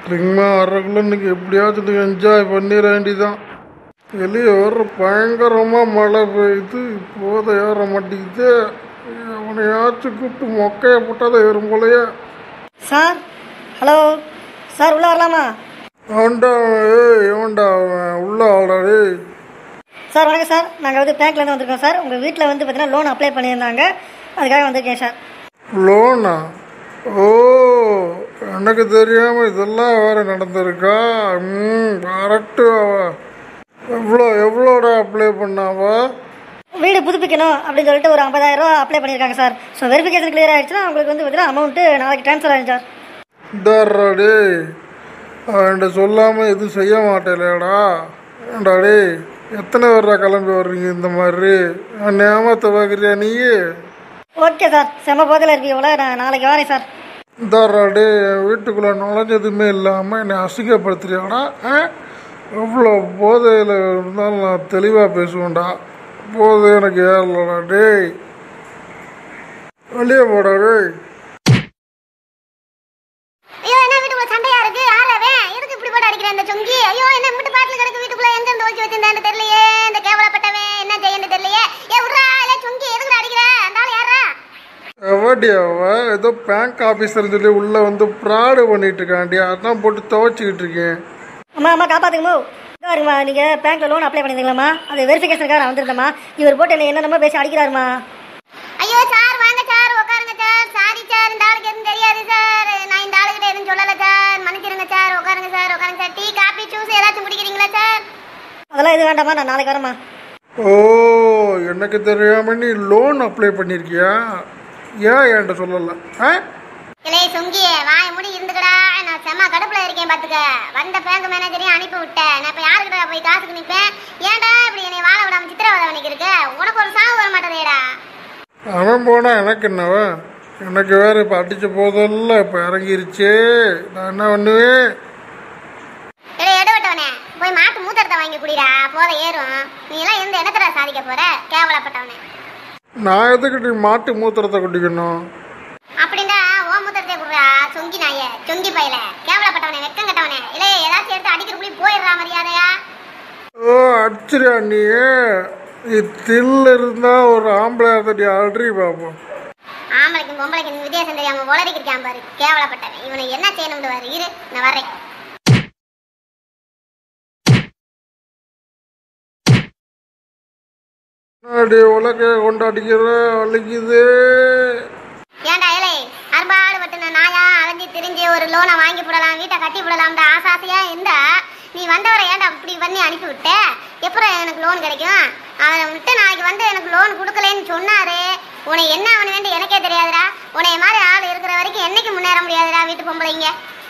ரிங்மா வர்றதுக்குள்ள இன்னைக்கு எப்படியாச்சும் என்ஜாய் பண்ணிட வேண்டிதான் வெளியே வர பயங்கரமாக மழை பெய்யுது போதை ஏற மாட்டேங்குது அவனையாச்சும் கூப்பிட்டு மொக்கைய போட்டாதான் ஏறும் போலயே சார் ஹலோ சார் உள்ளே வரலாமா அவன்டா ஏய் இவன்டா அவன் உள்ள ஆடாடே சார் வணக்கம் சார் நாங்கள் வந்து பேங்க்லேருந்து வந்திருக்கோம் சார் உங்கள் வீட்டில் வந்து பார்த்தீங்கன்னா லோன் அப்ளை பண்ணியிருந்தாங்க அதுக்காக வந்திருக்கேன் சார் லோனா ஓ எனக்கு தெரியாம இதெல்லாம் வேற நடந்திருக்கா ம் கரெக்டு அவ எவ்வளோ எவ்வளோடா அப்ளை பண்ணாவா வீடு புதுப்பிக்கணும் அப்படின்னு சொல்லிட்டு ஒரு 50000 ரூபா அப்ளை பண்ணியிருக்காங்க சார் ஸோ வெரிஃபிகேஷன் கிளியர் ஆயிடுச்சுன்னா உங்களுக்கு வந்து பார்த்தீங்கன்னா அமௌண்ட்டு நாளைக்கு ட்ரான்ஸ்ஃபர் ஆகும் சார் இந்தாரா டேய் அவன்கிட்ட சொல்லாமல் எதுவும் செய்ய மாட்டேலடா ஏண்டா டேய் எத்தனை பேர்டா கிளம்பி வர்றீங்க இந்த மாதிரி என்னை ஏமாத்த பார்க்குறியா நீ ஓகே சார் செம போதில் இருக்கீங்களா நான் நாளைக்கு வரேன் சார் இந்தாரா டேய் என் வீட்டுக்குள்ளே நுழைஞ்சதுமே இல்லாமல் என்னை அசிங்கப்படுத்துறியாடா ஆ எவ்வளோ போதையில் இருந்தாலும் நான் தெளிவாக பேசுவேன்டா போதை எனக்கு ஏறலடா டேய் வெளியே போடா டேய் ஐயோ என்ன வீட்டுக்குள்ள சண்டையா இருக்கு யாரவே எதுக்கு இப்படி போட்டு அடிக்கிற இந்த சொங்கி ஐயோ என்ன முட்டு பாட்டில் கிடக்கு வீட்டுக்குள்ள எங்க இருந்து ஓச்சி வச்சிருந்தேன்னு தெரியலையே இந்த கேவலப்பட்டவன் என்ன செய்யன்னு தெரியலையே ஏ விட்றா இல்ல சொங்கி எதுக்கு அடிக்கிற அந்த ஆள் யாரா எவடி அவ ஏதோ பேங்க் ஆஃபீஸர்னு சொல்லி உள்ளே வந்து ப்ராடு பண்ணிட்டு இருக்காண்டி அதான் போட்டு துவைச்சிக்கிட்டு இருக்கேன் அம்மா அம்மா காப்பாத்துங்கம்மா இதோ இருங்கம்மா நீங்கள் பேங்க்கில் லோன் அப்ளை பண்ணியிருந்தீங்களாம்மா அது வெரிஃபிகேஷனுக்காக நான் வந்திருந்தேம்மா இவர் போட்டு என்ன என்னென்னமோ பேசி அடிக்கிறாருமா ஐயோ சார் வாங்க சார் உட்காருங்க சார் சாரி சார் இந்த ஆளுக்கு எதுவும் தெரியாது சார் நான் இந்த ஆளுகிட்ட எதுவும் சொல்லல சார் மன்னிச்சிருங்க சார் உட்காருங்க சார் உட்காருங்க சார் டீ காபி ஜூஸ் ஏதாச்சும் குடிக்கிறீங்களா சார் அதெல்லாம் எதுவும் வேண்டாம்மா நான் நாளைக்கு வரேம்மா ஓ எனக்கு தெரியாம நீ லோன் அப்ளை பண்ணியிருக்கியா ஏன் என்கிட்ட சொல்லலை ஆ இளைய சொங்கி வாய மூடி இருந்துக்கடா நான் செம்ம கடுப்புல இருக்கேன் பாத்துக்க வந்த பேங்க் மேனேஜரையும் அனுப்பி விட்டேன் நான் இப்ப யாருக்கிட்ட போய் காசுக்கு நிப்பேன் ஏன்டா இப்படி என்னை வாழ விடாம சித்திரவதை பண்ணிக்கு இருக்க உனக்கு ஒரு சாவு வர மாட்டேதேடா அவன் போனா எனக்கு என்னவா எனக்கு வேற இப்போ அடிச்ச போதல்ல இப்போ இறங்கிருச்சே நான் என்ன பண்ணுவேன் இளைய எடுவட்டவனே போய் மாட்டு மூத்தரத்தை வாங்கி குடிடா போத ஏறும் நீ எல்லாம் எந்த இடத்துல சாதிக்க போற கேவலப்பட்டவனே நான் எதுக்கு நீ மாட்டு மூத்திரத்தை குடிக்கணும் அப்படின்னா ஓ மூத்தரத்தை குடுறா சொங்கி நாயே சொங்கி பையல கேவலப்பட்டவனே வெக்கம் கட்டவனே இளைய ஏதாச்சும் எடுத்து அடிக்கிறக்குள்ளே போயிடுறா மரியாதையா ஓ அடிச்சிரியா நீ நீ தில் இருந்தா ஒரு ஆம்பளை தட்டி ஆல்ரெடி பார்ப்போம் ஆம்பளைக்கும் பொம்பளைக்கும் வித்தியாசம் தெரியாம உளறிக்கிட்டான் பாரு கேவலப்பட்டவன் இவனை என்ன செய்யணும்னு பாரு இரு நான் வர்றேன் முன்னாடி உலக கொண்டாடிக்கிற வலிக்குது ஏன்டா ஏலே அறுபாடு பட்டுன நாயா அலைஞ்சு திரிஞ்சு ஒரு லோனை வாங்கி போடலாம் வீட்டை கட்டி போடலாம்டா ஆசாசியா இருந்தா நீ வந்தவரை ஏன்டா இப்படி பண்ணி அனுப்பி விட்ட எப்பறம் எனக்கு லோன் கிடைக்கும் அவனை விட்டு நாளைக்கு வந்து எனக்கு லோன் கொடுக்கலன்னு சொன்னாரு உன்னை என்ன அவனு வேண்டி எனக்கே தெரியாதுடா உன்னை மாதிரி ஆள் இருக்கிற வரைக்கும் என்னைக்கு முன்னேற முடியாதுடா வீட்டு பொம்பளைங்க